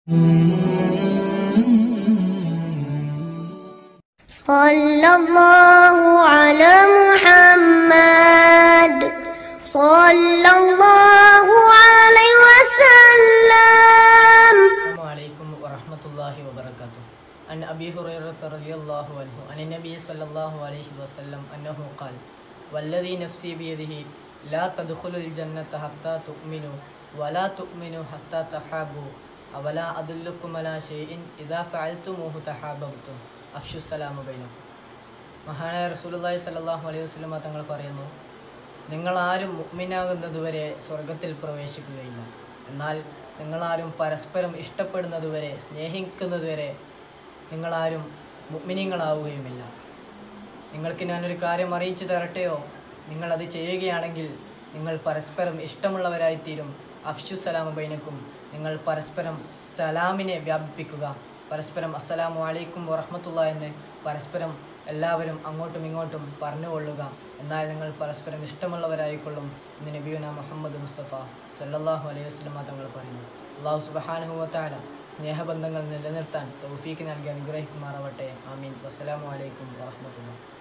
صلى الله على محمد صلى الله عليه وسلم السلام عليكم ورحمة الله وبركاته عن أبي هريرة رضي الله عنه عن النبي صلى الله عليه وسلم أنه قال والذي نفسي بيده لا تدخلوا الجنة حتى تؤمنوا ولا تؤمنوا حتى تحابوا أولا أدلكم على شيء إذا فعلتموه تحاببتم أفشوا السلام بينكم മഹാനായ റസൂലുള്ളാഹി സ്വല്ലല്ലാഹു അലൈഹി വസല്ലമ തങ്ങൾ പറയുന്നു നിങ്ങളാരും മുഅ്മിനാകുന്നതുവരെ സ്വർഗത്തിൽ പ്രവേശിക്കുകയില്ല എന്നാൽ നിങ്ങളാരും പരസ്പരം ഇഷ്ടപ്പെടുന്നതുവരെ സ്നേഹിക്കുന്നതുവരെ നിങ്ങളാരും മുഅ്മിനീങ്ങളാവുകയുമില്ല നിങ്ങൾക്ക് ഞാനൊരു കാര്യം അറിയിച്ചു തരട്ടെയോ നിങ്ങളത് ചെയ്യുകയാണെങ്കിൽ നിങ്ങൾ പരസ്പരം ഇഷ്ടമുള്ളവരായിത്തീരും അഫ്ഷു സലാമ ബൈനക്കും നിങ്ങൾ പരസ്പരം സലാമിനെ വ്യാപിപ്പിക്കുക പരസ്പരം അസ്സലാമു അലൈക്കും വറഹ്മത്തുള്ള എന്ന് പരസ്പരം എല്ലാവരും അങ്ങോട്ടും ഇങ്ങോട്ടും പറഞ്ഞുകൊള്ളുക എന്നാൽ നിങ്ങൾ പരസ്പരം ഇഷ്ടമുള്ളവരായിക്കൊള്ളും എന്ന് നബിയുന മുഹമ്മദ് മുസ്തഫ സല്ലല്ലാഹു അലൈഹി വസല്ലമ തങ്ങൾ പറയുന്നു അള്ളാഹു സുബ്ഹാനഹു വതആല സ്നേഹബന്ധങ്ങൾ നിലനിർത്താൻ തൗഫീക്ക് നൽകി അനുഗ്രഹിക്കുമാറാവട്ടെ ആമീൻ വസ്സലാമു അലൈക്കും വറഹ്മത്തുള്ളാഹി